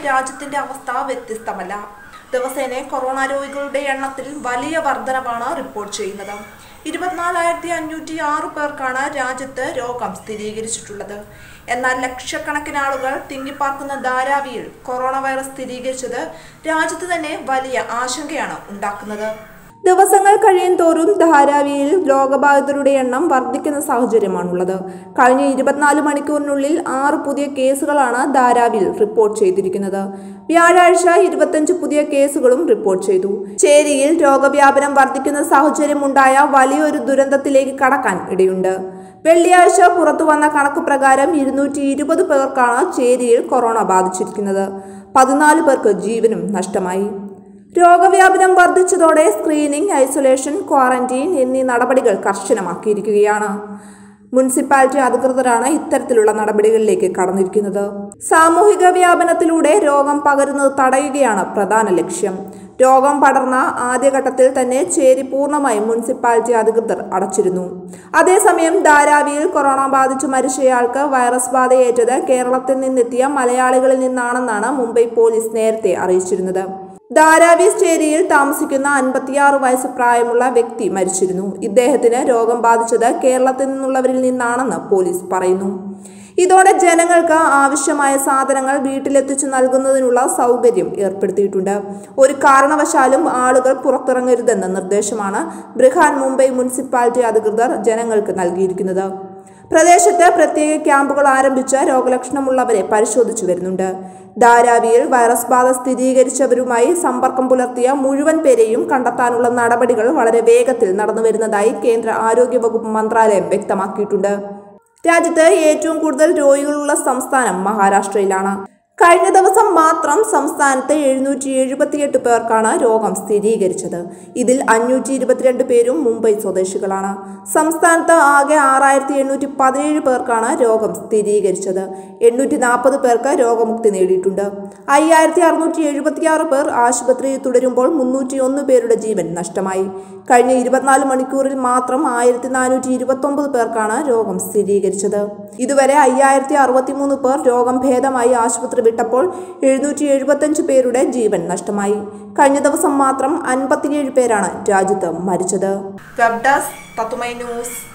രാജ്യത്തിന്റെ അവസ്ഥ വ്യത്യസ്തമല്ല ദിവസേന കൊറോണ രോഗികളുടെ എണ്ണത്തിൽ വലിയ വർധനവാണ് റിപ്പോർട്ട് ചെയ്യുന്നത് ഇരുപത്തിനാലായിരത്തി അഞ്ഞൂറ്റി ആറ് പേർക്കാണ് രാജ്യത്ത് രോഗം സ്ഥിരീകരിച്ചിട്ടുള്ളത് എന്നാൽ ലക്ഷക്കണക്കിന് ആളുകൾ തിങ്ങിപ്പാർക്കുന്ന ധാരാവിയിൽ കൊറോണ വൈറസ് സ്ഥിരീകരിച്ചത് രാജ്യത്ത് തന്നെ വലിയ ആശങ്കയാണ് ഉണ്ടാക്കുന്നത് ദിവസങ്ങൾ കഴിയും തോറും ധാരാവിയിൽ രോഗബാധിതരുടെ എണ്ണം വർദ്ധിക്കുന്ന സാഹചര്യമാണുള്ളത് കഴിഞ്ഞ ഇരുപത്തിനാല് മണിക്കൂറിനുള്ളിൽ ആറ് പുതിയ കേസുകളാണ് ധാരാവിൽ റിപ്പോർട്ട് ചെയ്തിരിക്കുന്നത് വ്യാഴാഴ്ച ഇരുപത്തഞ്ച് പുതിയ കേസുകളും റിപ്പോർട്ട് ചെയ്തു ചേരിയിൽ രോഗവ്യാപനം വർദ്ധിക്കുന്ന സാഹചര്യമുണ്ടായ വലിയൊരു ദുരന്തത്തിലേക്ക് കടക്കാൻ ഇടയുണ്ട് വെള്ളിയാഴ്ച പുറത്തു വന്ന കണക്ക് പ്രകാരം ഇരുന്നൂറ്റി ഇരുപത് പേർക്കാണ് ചേരിയിൽ കൊറോണ ബാധിച്ചിരിക്കുന്നത് പതിനാല് പേർക്ക് ജീവനും നഷ്ടമായി രോഗവ്യാപനം വർദ്ധിച്ചതോടെ സ്ക്രീനിംഗ് ഐസൊലേഷൻ ക്വാറന്റീൻ എന്നീ നടപടികൾ കർശനമാക്കിയിരിക്കുകയാണ് മുനിസിപ്പാലിറ്റി അധികൃതരാണ് ഇത്തരത്തിലുള്ള നടപടികളിലേക്ക് കടന്നിരിക്കുന്നത് സാമൂഹിക വ്യാപനത്തിലൂടെ രോഗം പകരുന്നത് തടയുകയാണ് പ്രധാന ലക്ഷ്യം രോഗം പടർന്ന ആദ്യഘട്ടത്തിൽ തന്നെ ചേരി പൂർണ്ണമായും മുനിസിപ്പാലിറ്റി അധികൃതർ അടച്ചിരുന്നു അതേസമയം ധാരാവിയിൽ കൊറോണ ബാധിച്ചു മരിച്ചയാൾക്ക് വൈറസ് ബാധയേറ്റത് കേരളത്തിൽ നിന്നെത്തിയ മലയാളികളിൽ നിന്നാണെന്നാണ് മുംബൈ പോലീസ് നേരത്തെ അറിയിച്ചിരുന്നത് ധാരാവീസ് ചേരിയിൽ താമസിക്കുന്ന അൻപത്തിയാറ് വയസ്സ് പ്രായമുള്ള വ്യക്തി മരിച്ചിരുന്നു ഇദ്ദേഹത്തിന് രോഗം ബാധിച്ചത് കേരളത്തിൽ നിന്നുള്ളവരിൽ നിന്നാണെന്ന് പോലീസ് പറയുന്നു ഇതോടെ ജനങ്ങൾക്ക് ആവശ്യമായ സാധനങ്ങൾ വീട്ടിലെത്തിച്ചു നൽകുന്നതിനുള്ള സൗകര്യം ഏർപ്പെടുത്തിയിട്ടുണ്ട് ഒരു കാരണവശാലും ആളുകൾ പുറത്തിറങ്ങരുതെന്ന നിർദ്ദേശമാണ് ബ്രിഹാൻ മുംബൈ മുനിസിപ്പാലിറ്റി അധികൃതർ ജനങ്ങൾക്ക് നൽകിയിരിക്കുന്നത് പ്രദേശത്ത് പ്രത്യേക ക്യാമ്പുകൾ ആരംഭിച്ച് രോഗലക്ഷണമുള്ളവരെ പരിശോധിച്ചു വരുന്നുണ്ട് ധാരാവിയിൽ വൈറസ് ബാധ സ്ഥിരീകരിച്ചവരുമായി സമ്പർക്കം പുലർത്തിയ മുഴുവൻ പേരെയും കണ്ടെത്താനുള്ള നടപടികൾ വളരെ വേഗത്തിൽ നടന്നുവരുന്നതായി കേന്ദ്ര ആരോഗ്യ വകുപ്പ് മന്ത്രാലയം വ്യക്തമാക്കിയിട്ടുണ്ട് രാജ്യത്ത് ഏറ്റവും കൂടുതൽ രോഗികളുള്ള സംസ്ഥാനം മഹാരാഷ്ട്രയിലാണ് കഴിഞ്ഞ ദിവസം മാത്രം സംസ്ഥാനത്ത് എഴുന്നൂറ്റി എഴുപത്തിയെട്ട് പേർക്കാണ് രോഗം സ്ഥിരീകരിച്ചത് ഇതിൽ അഞ്ഞൂറ്റി ഇരുപത്തിരണ്ട് പേരും മുംബൈ സ്വദേശികളാണ് സംസ്ഥാനത്ത് ആകെ ആറായിരത്തി എണ്ണൂറ്റി പതിനേഴ് പേർക്കാണ് രോഗം സ്ഥിരീകരിച്ചത് എണ്ണൂറ്റി നാൽപ്പത് പേർക്ക് രോഗമുക്തി നേടിയിട്ടുണ്ട് അയ്യായിരത്തി അറുന്നൂറ്റി എഴുപത്തിയാറ് പേർ ആശുപത്രിയിൽ തുടരുമ്പോൾ മുന്നൂറ്റി ഒന്ന് പേരുടെ ജീവൻ നഷ്ടമായി കഴിഞ്ഞ ഇരുപത്തിനാല് മണിക്കൂറിൽ മാത്രം ആയിരത്തി നാനൂറ്റി ഇരുപത്തൊമ്പത് പേർക്കാണ് രോഗം സ്ഥിരീകരിച്ചത് ഇതുവരെ അയ്യായിരത്തി അറുപത്തിമൂന്ന് പേർ രോഗം ഭേദമായി ആശുപത്രി വിട്ടപ്പോൾ എഴുന്നൂറ്റി എഴുപത്തഞ്ച് പേരുടെ ജീവൻ നഷ്ടമായി കഴിഞ്ഞ ദിവസം മാത്രം അൻപത്തിയേഴ് പേരാണ് രാജ്യത്ത് മരിച്ചത് വെബ് ഡെസ്ക് തത്തുമൈ ന്യൂസ്